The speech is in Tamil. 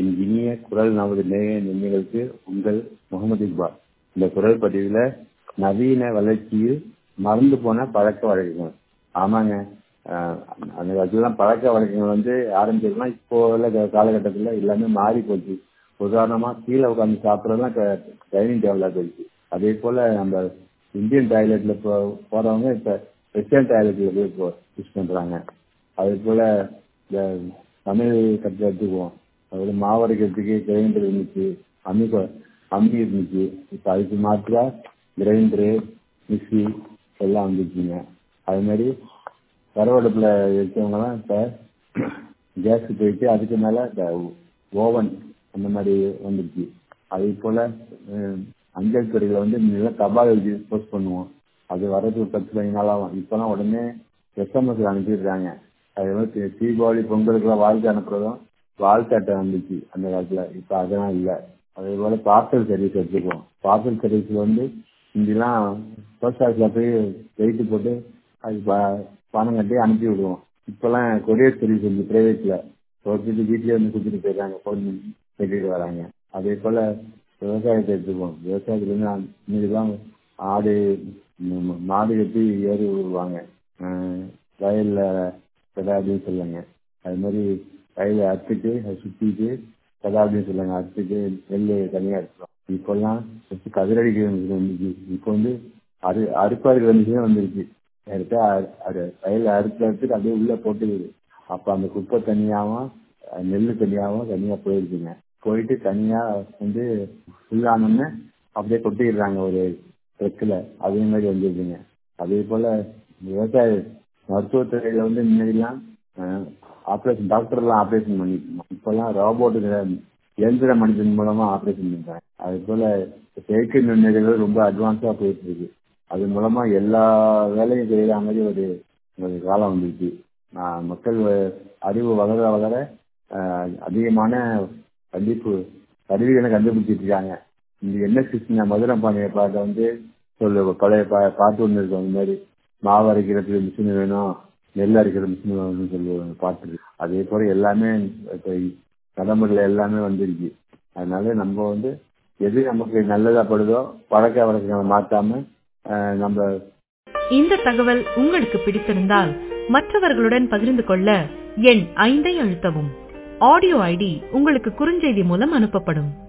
என் இனிய குரல் நமது நேய நினைவுகளுக்கு உங்கள் முகமது இக்பால் இந்த குரல் பதிவுல நவீன வளர்ச்சியில் மறந்து போன பழக்க வழக்கங்கள் ஆமாங்க ஆஹ் அந்த காலத்துலாம் பழக்க வழக்கங்கள் வந்து ஆரம்பிச்சிருக்கலாம் இப்போ உள்ள கா- காலகட்டத்துல எல்லாமே மாறி போச்சு உதாரணமா கீழே உட்காந்து சாப்பிட்றதுலாம் டைனிங் டேபிளா போயிடுச்சு அதே போல நம்ம இந்தியன் டாய்லெட்ல போ போறவங்க இப்ப வெஸ்டர்ன் டாய்லெட்ல போய் இப்போ யூஸ் பண்றாங்க அதே போல இந்த சமையல் கட்டு எடுத்துக்குவோம் அதுல மாவு அரைக்கிறதுக்கு கிரைண்டர் இருந்துச்சு அம்மி கொ- அம்மி இருந்துச்சு இப்ப அதுக்கு மாற்றா கிரைண்டரு மிக்ஸி எல்லாம் வந்துச்சுங்க அது மாதிரி விறவடுப்புல இருக்கவங்கலாம் இப்ப கேஸ் போயிட்டு அதுக்கு மேல இந்த ஓவன் அந்த மாதிரி வந்துருச்சு அதே போல அஹ், அஞ்சல் துறையில வந்து முன்ன தபால் எழுதி போஸ்ட் பண்ணுவோம் அது வரது ஒரு பத்து பதினஞ்சு நாள் ஆகும் இப்பெல்லாம் உடனே எஸ்எம்எஸ் அனுப்பிடுறாங்க அது வந்து தீபாவளி பொங்கலுக்குலாம் வாழ்க்கை அனுப்புறதும் வாழ்க்கை அட்டை வந்துச்சு அந்த காலத்துல இப்ப அதெல்லாம் இல்லை அதே போல பார்சல் சர்வீஸ் எடுத்துக்குவோம் பார்சல் சர்வீஸ்ல வந்து இங்கெல்லாம் போஸ்ட் ஆஃபீஸ்ல போய் வெயிட் போட்டு அது ப- பணம் கட்டி அனுப்பி விடுவோம் இப்பெல்லாம் கொரியர் சர்வீஸ் வந்து பிரைவேட்ல கொடுத்துட்டு வீட்லயே வந்து கொடுத்துட்டு போயிடுறாங்க ஃபோன் கட்டிட்டு வராங்க அதே போல விவசாயத்தை எடுத்துக்குவோம் விவசாயத்துல இருந்து அந்த முன்னாடிலாம் ஆடு ம், மாடு கட்டி ஏறு விடுவாங்க அஹ் வயல்ல கதா அப்படின்னு சொல்லுவாங்க அது மாதிரி வயலை அறுத்துட்டு அதை சுத்திட்டு கதா அப்படின்னு சொல்லுவாங்க அறுத்துட்டு நெல் தனியா எடுத்துரும் இப்பெல்லாம் first கதிரடிக்கிற மிஷின் வந்துச்சு இப்போ வந்து அறு அறுப்பாருக்கிற மிஷினே வந்துருச்சு நேரத்தை அது வயல்ல அறுத்து அறுத்துட்டு அப்படியே உள்ள போட்டுக்குது அப்ப அந்த குப்பை தனியாவும் அஹ் நெல் தனியாவும் தனியா போயிருக்குங்க போயிட்டு தனியா வந்து ஃபுல்லானோன்னு அப்படியே கொட்டிடுறாங்க ஒரு ட்ரக்கில் அதே மாதிரி வந்துருக்குங்க அதே போல விவசாய மருத்துவத்துறையில வந்து முன்னாடிலாம் ஆப்ரேஷன் டாக்டர்லாம் ஆப்ரேஷன் பண்ணிட்டு இருந்தாங்க. இப்பெல்லாம் ரோபோட்டுங்கிற இயந்திர மனிதன் மூலமா ஆப்ரேஷன் பண்றாங்க அது போல செயற்கை நுண்ணறிவு ரொம்ப அட்வான்ஸா போயிட்டு இருக்கு அது மூலமா எல்லா வேலையும் செய்யற மாதிரி ஒரு ஒரு காலம் வந்துருச்சு ஆஹ் மக்கள் வ- அறிவு வளர வளர ஆஹ் அதிகமான கண்டிப்பு கருவிகளை கண்டுபிடிச்சிட்டு இருக்காங்க இந்த என்ன சிஸ்டம் மதுரை பாண்டிய பாட்டை வந்து சொல்லு பழைய பா பாட்டு ஒன்று இருக்கும் அந்த மாதிரி மாவு அரைக்கிறதுக்கு மிஷின் வேணும் நெல் அரைக்கிற மிஷின் வேணும்னு சொல்லி ஒரு பாட்டு இருக்கு அதே போல எல்லாமே இப்ப நடைமுறையில எல்லாமே வந்துருச்சு அதனால நம்ம வந்து எது நமக்கு நல்லதா படுதோ பழக்க வழக்கங்களை மாத்தாம ஆஹ் நம்ம இந்த தகவல் உங்களுக்கு பிடித்திருந்தால் மற்றவர்களுடன் பகிர்ந்து கொள்ள எண் ஐந்தை அழுத்தவும் ஆடியோ ஐடி உங்களுக்கு குறுஞ்செய்தி மூலம் அனுப்பப்படும்